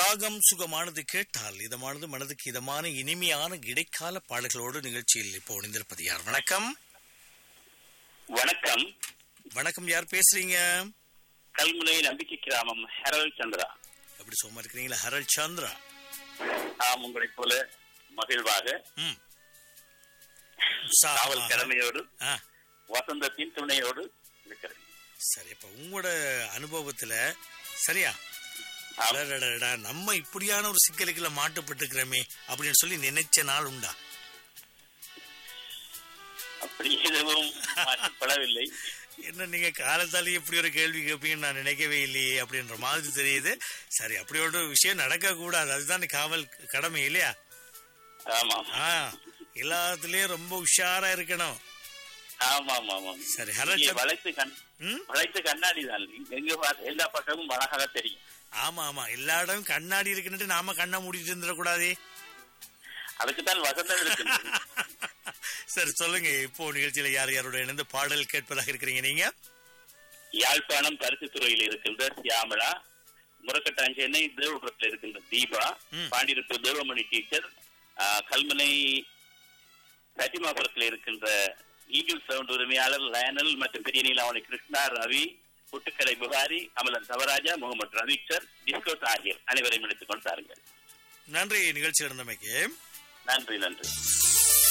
ராகம் சுகமானது கேட்டால் இதமானது மனதுக்கு இதமான இனிமையான இடைக்கால பாடல்களோடு நிகழ்ச்சியில் இப்போ இணைந்திருப்பது யார் வணக்கம் வணக்கம் வணக்கம் யார் பேசுறீங்க கல்முனை நம்பிக்கை கிராமம் ஹெரல் சந்திரா எப்படி சும்மா இருக்கிறீங்களா ஹரல் சந்திரா ஆம் உங்களைப் போல மகிழ்வாக ம் காவல் உற்சாகமாக. கடமையோடு ஆ, வசந்தத்தின் துணையோடு இருக்கிறேன் சரி அப்ப உங்களோட அனுபவத்துல சரியா ஆம். அடடடடா, நம்ம இப்படியான ஒரு சிக்கலுக்குள்ள மாட்டுப்பட்டுக்கிறோமே அப்படின்னு சொல்லி நினைச்ச நாள் உண்டா அப்படி எதுவும் மாற்றப்படவில்லை என்ன நீங்க காலத்தாலே இப்படி ஒரு கேள்வி கேட்பீங்கன்னு நான் நினைக்கவே இல்லையே அப்படின்ற மாதிரி தெரியுது சரி அப்படி ஒரு விஷயம் நடக்க கூடாது அதுதான் காவல் கடமை இல்லையா ஆமாம் ஆ எல்லாத்துலயும் ரொம்ப உஷாரா இருக்கணும் ஆமாம் ஆமாம் சரி, ஹெரல் இங்கே சந்திரா. வளைத்து கண் ம் வளைத்து கண்ணாடி தான் எங்க பார்த்து எல்லா பக்கமும் அழகாக தெரியும் ஆமா ஆமா எல்லா இடமும் கண்ணாடி இருக்குன்னுட்டு நாம கண்ணை மூடிட்டு இருந்துடக்கூடாதே அதுக்குத்தான் வசந்தம் இருக்கு சரி சொல்லுங்க இப்போ நிகழ்ச்சியில யார் யாரோட இணைந்து பாடல் கேட்பதாக இருக்கிறீங்க நீங்க யாழ்ப்பாணம் பருத்தித்துறையில் இருக்கின்ற சியாமளா முரக்கட்டான் சென்னை தேவபுரத்தில் இருக்கின்ற தீபா ம். பாண்டிருப்பு தேவமணி டீச்சர் ஆ, கல்முனை சட்டிமாபுரத்தில் இருக்கின்ற ஈகிள் சவுண்ட் உரிமையாளர் லயனல் மற்றும் பெரிய நீலாவணி கிருஷ்ணா ரவி புட்டுக்கடை புகாரி அமலன் தவராஜா முகமது ரவிச்சர் டிஸ்கோஸ் ஆகியோர் அனைவரையும் எடுத்துக் கொண்டு தாருங்கள் நன்றி நிகழ்ச்சி இருந்தமைக்கு நன்றி நன்றி